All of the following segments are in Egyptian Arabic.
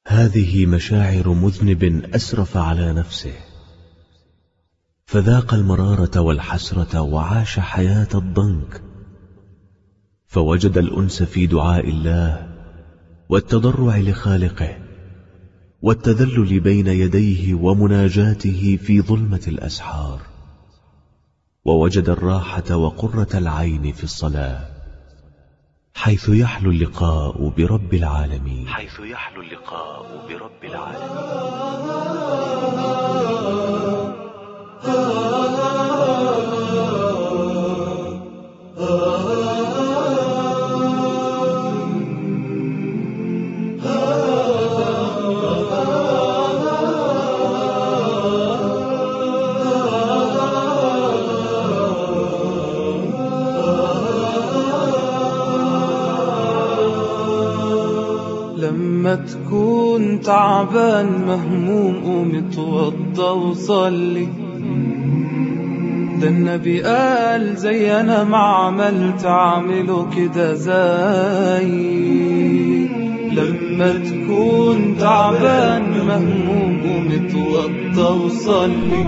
هذه مشاعر مذنب أسرف على نفسه فذاق المرارة والحسرة وعاش حياة الضنك فوجد الأنس في دعاء الله والتضرع لخالقه والتذلل بين يديه ومناجاته في ظلمة الأسحار ووجد الراحة وقرة العين في الصلاة حيث يحلو اللقاء برب العالمين حيث يحلو اللقاء برب العالمين لما تكون تعبان مهموم قوم اتوضى وصلي ده النبي قال زي انا ما عملت اعمله كده زي لما تكون تعبان مهموم قوم اتوضى وصلي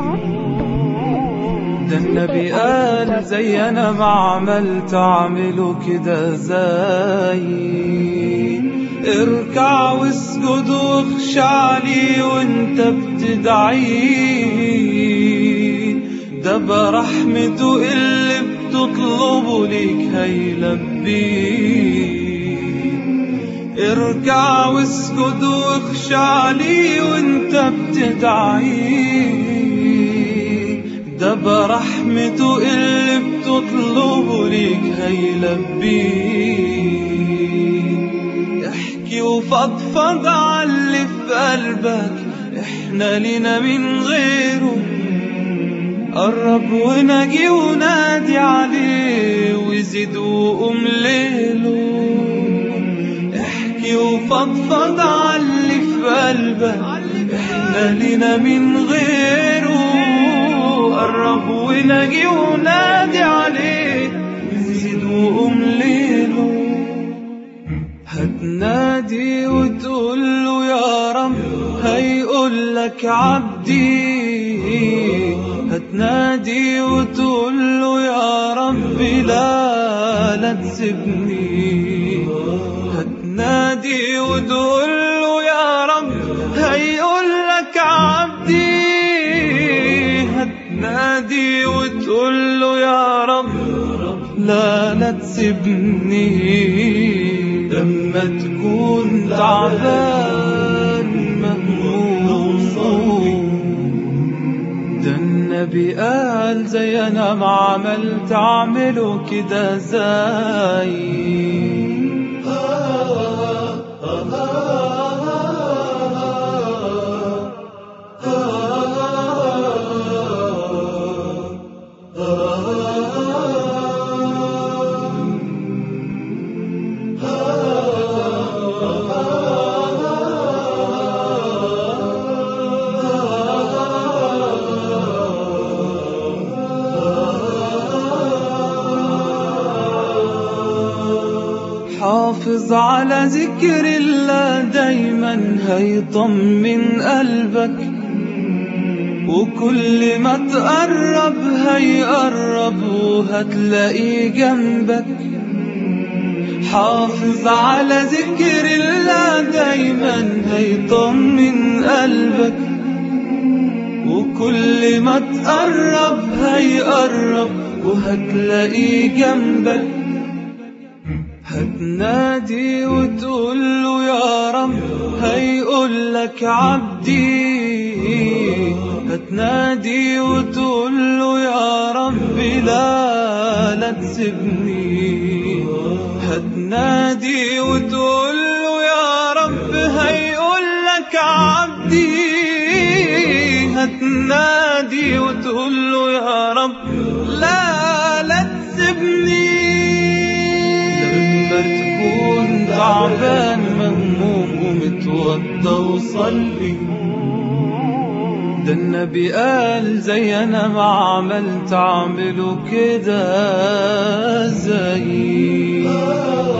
ده النبي قال زي انا ما عملت اعمله كده زي اركع واسجد واخشع لي وانت بتدعيه ده برحمته اللي بتطلبه ليك هيلبيه اركع واسجد واخشع لي وانت بتدعيه ده برحمته اللي بتطلبه ليك هيلبيه احكي وفضفض على اللي في قلبك احنا لينا من غيره قرب ونجي ونادي عليه وزيد وقوم ليله احكي وفضفض على اللي في قلبك احنا لينا من غيره قرب ونجي ونادي عليه وزيد وقوم ليله هتنادي وتقول له يا رب هيقول لك عبدي هتنادي وتقول له يا رب لا لا تسيبني هتنادي وتقول له يا رب هيقول لك عبدي هتنادي وتقول له يا رب لا لا تسيبني لما تكون تعبان مهموم ده النبي قال زي انا ما عملت اعمله كده زي حافظ على ذكر الله دايما هيطمن قلبك وكل ما تقرب هيقرب وهتلاقيه جنبك حافظ على ذكر الله دايما هيطمن قلبك وكل ما تقرب هيقرب وهتلاقيه جنبك هتنادي وتقول له يا رب هيقول لك عبدي هتنادي وتقول له يا رب لا لا تسيبني هتنادي وتقول له يا رب هيقول لك عبدي هتنادي وتقول له يا رب لا لا تسيبني لما تكون تعبان مهموم ومتوضى وصلي ده النبي قال زي انا ما عملت اعمله كده زي